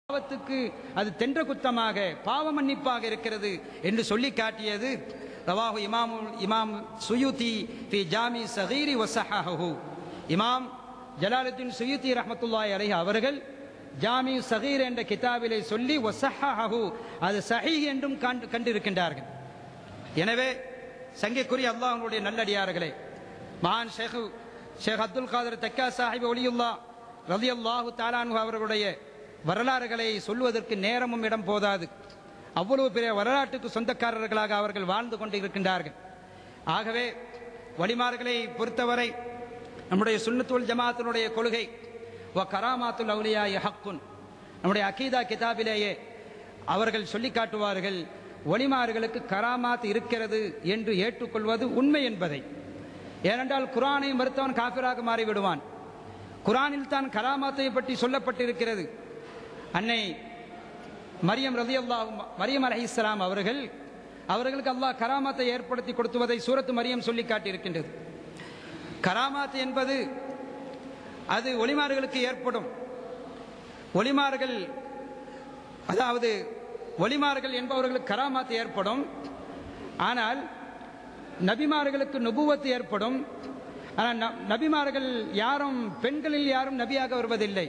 பாவத்துக்கு அது தென்ற குத்தமாக பாவ மன்னிப்பாக இருக்கிறது என்று சொல்லி காட்டியது ரவாஹு இமாமு இமாம் சுயூதி ஃபி ஜாமி சகீரி வசஹஹு இமாம் ஜலாலுத்தீன் சுயூதி ரஹ்மத்துல்லாஹி அலைஹி அவர்கள் ஜாமி சகீர் என்ற கிதாபிலே சொல்லி வசஹஹு அது சஹீஹ் என்றும் கண்டு கண்டிருக்கின்றார்கள் எனவே சங்கைக்குரிய அல்லாஹ்வுடைய நல்லடியார்களே மகான் ஷேக் ஷேக் அப்துல் காதர் தக்கா சாஹிப் ஒலியுல்லா ரலியல்லாஹு தாலானு அவர்களுடைய வரலாறுகளை சொல்வதற்கு நேரமும் இடம் போதாது அவ்வளவு பெரிய வரலாற்றுக்கு சொந்தக்காரர்களாக அவர்கள் வாழ்ந்து கொண்டிருக்கின்றார்கள் ஆகவே வலிமார்களை பொறுத்தவரை நம்முடைய சுன்னத்துல் ஜமாத்தினுடைய கொள்கை வ கராமாத்துல் அவுலியா ஹக்குன் நம்முடைய அகீதா கிதாபிலேயே அவர்கள் சொல்லி காட்டுவார்கள் ஒலிமார்களுக்கு கராமாத் இருக்கிறது என்று ஏற்றுக்கொள்வது உண்மை என்பதை ஏனென்றால் குரானை மறுத்தவன் காபிராக மாறிவிடுவான் குரானில் தான் கராமாத்தை பற்றி சொல்லப்பட்டிருக்கிறது அன்னை மரியம் ரதி மரியம் அலஹி இஸ்லாம் அவர்கள் அவர்களுக்கு அல்லாஹ் கராமாத்தை ஏற்படுத்தி கொடுத்துவதை சூரத்து மரியம் சொல்லி காட்டியிருக்கின்றது கராமாத் என்பது அது ஒளிமார்களுக்கு ஏற்படும் ஒளிமார்கள் அதாவது ஒளிமார்கள் என்பவர்களுக்கு கராமாத்து ஏற்படும் ஆனால் நபிமார்களுக்கு நுபுவத்து ஏற்படும் ஆனால் ந- நபிமார்கள் யாரும் பெண்களில் யாரும் நபியாக வருவதில்லை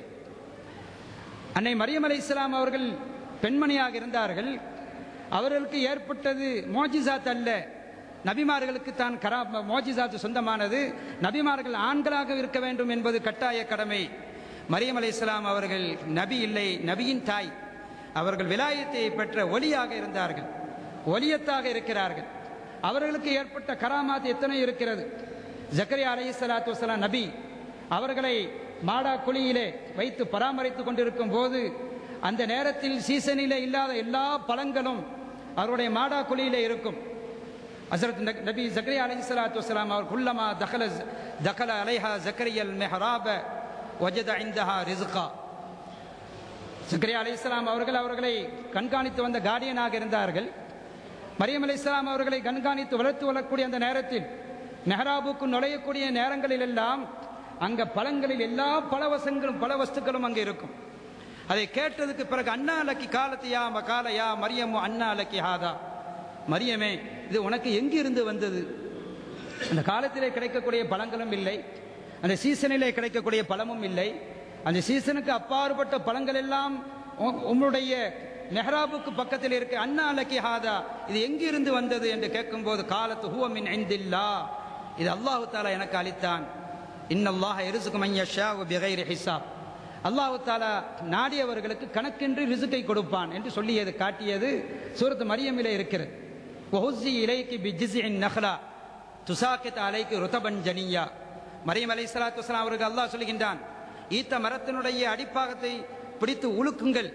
அன்னை மரியம் அலை இஸ்லாம் அவர்கள் பெண்மணியாக இருந்தார்கள் அவர்களுக்கு ஏற்பட்டது மோஜிசாத் அல்ல நபிமார்களுக்கு தான் கரா மோஜிசாத் சொந்தமானது நபிமார்கள் ஆண்களாக இருக்க வேண்டும் என்பது கட்டாய கடமை மரியம் அலை இஸ்லாம் அவர்கள் நபி இல்லை நபியின் தாய் அவர்கள் விலாயத்தை பெற்ற ஒலியாக இருந்தார்கள் ஒலியத்தாக இருக்கிறார்கள் அவர்களுக்கு ஏற்பட்ட கராமாத் எத்தனை இருக்கிறது ஜக்கரியா அலை சலாத்து வசலாம் நபி அவர்களை மாடா குழியிலே வைத்து பராமரித்துக் கொண்டிருக்கும் போது அந்த நேரத்தில் சீசனிலே இல்லாத எல்லா பழங்களும் அவருடைய மாடா குழியிலே இருக்கும் ஹசரத் ந- நபி ஜக்கரியா அலை சலாத்து வசலாம் அவர் குல்லமா தகல தகல அலைஹா ஜக்கரியல் மெஹராப வஜத இந்தஹா ரிஸ்கா ஜக்கரியா அலை அவர்கள் அவர்களை கண்காணித்து வந்த கார்டியனாக இருந்தார்கள் மரியம் அலை அவர்களை கண்காணித்து வளர்த்து வரக்கூடிய அந்த நேரத்தில் மெஹராபுக்கு நுழையக்கூடிய நேரங்களில் எல்லாம் அங்க பழங்களில் எல்லா பழவசங்களும் பல வஸ்துக்களும் அங்கே இருக்கும் அதை கேட்டதுக்கு பிறகு அண்ணா அலக்கி காலத்தியா மகாலயா மரியமு அண்ணா அலக்கி ஹாதா மரியமே இது உனக்கு எங்கிருந்து வந்தது அந்த காலத்திலே கிடைக்கக்கூடிய பழங்களும் இல்லை அந்த சீசனிலே கிடைக்கக்கூடிய பழமும் இல்லை அந்த சீசனுக்கு அப்பாற்பட்ட பழங்கள் எல்லாம் உ- உம்முடைய மெஹராபுக்கு பக்கத்தில் இருக்க அண்ணா அலக்கி ஹாதா இது எங்கிருந்து வந்தது என்று கேட்கும்போது காலத்து ஹுவமின் ஐந்தில்லா இது அல்லாஹு தாலா எனக்கு அளித்தான் இன்னல்லாஹ எரிசுக்கு மையஷா பிகைர் ஹிசாப் அல்லாஹு தாலா நாடியவர்களுக்கு கணக்கின்றி ரிசுக்கை கொடுப்பான் என்று சொல்லியது காட்டியது சூரத்து மரியமிலே இருக்கிறது ஒஹுசி இலைக்கு பிஜிசின் நஹ்லா துசாக்கித் அலைக்கு ருதபன் ஜனியா மரியம் அலை சலாத்து வஸ்லாம் அவருக்கு அல்லாஹ் சொல்லுகின்றான் ஈத்த மரத்தினுடைய அடிப்பாகத்தை பிடித்து உழுக்குங்கள்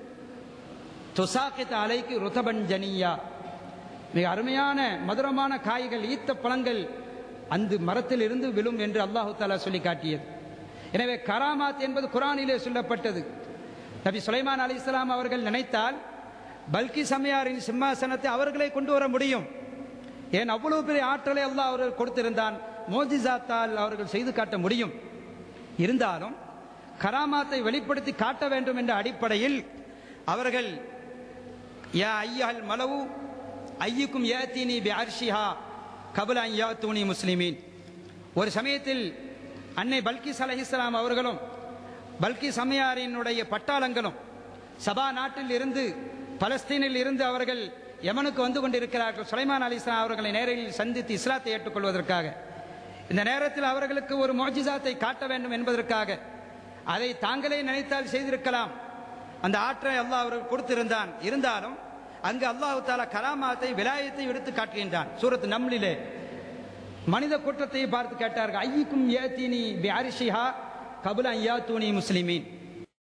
துசாக்கித் அலைக்கு ருதபன் ஜனியா மிக அருமையான மதுரமான காய்கள் ஈத்த பழங்கள் அந்த மரத்தில் இருந்து விழும் என்று அல்லாஹு தாலா சொல்லி காட்டியது எனவே கராமாத் என்பது குரானிலே சொல்லப்பட்டது நபி சுலைமான் அலி இஸ்லாம் அவர்கள் நினைத்தால் பல்கி சமையாரின் சிம்மாசனத்தை அவர்களே கொண்டு வர முடியும் ஏன் அவ்வளவு பெரிய ஆற்றலை அல்லாஹ் அவர்கள் கொடுத்திருந்தான் மோஜிசாத்தால் அவர்கள் செய்து காட்ட முடியும் இருந்தாலும் கராமாத்தை வெளிப்படுத்தி காட்ட வேண்டும் என்ற அடிப்படையில் அவர்கள் யா ஐயல் மலவு ஐயுக்கும் ஏத்தீனி பி அர்ஷிஹா கபுல ஐயா தூணி முஸ்லிமீன் ஒரு சமயத்தில் அன்னை பல்கிஸ் அலைஹிஸ்ஸலாம் அவர்களும் பல்கி சமையாரினுடைய பட்டாளங்களும் சபா நாட்டில் இருந்து பலஸ்தீனில் இருந்து அவர்கள் யமனுக்கு வந்து கொண்டிருக்கிறார்கள் சுலைமான் அலி இஸ்லாம் அவர்களை நேரில் சந்தித்து இஸ்லாத்தை ஏற்றுக்கொள்வதற்காக இந்த நேரத்தில் அவர்களுக்கு ஒரு மோஜிசாத்தை காட்ட வேண்டும் என்பதற்காக அதை தாங்களே நினைத்தால் செய்திருக்கலாம் அந்த ஆற்றை அல்லாஹ் அவர்கள் கொடுத்திருந்தான் இருந்தாலும் அங்கு அல்லாஹு தாலா கராமாத்தை விலாயத்தை எடுத்து காட்டுகின்றான் சூரத் நம்லிலே மனித கூட்டத்தை பார்த்து கேட்டார்கள் ஐயுக்கும் ஏத்தீனி பியாரிஷிஹா கபுல ஐயா தூணி முஸ்லிமீன்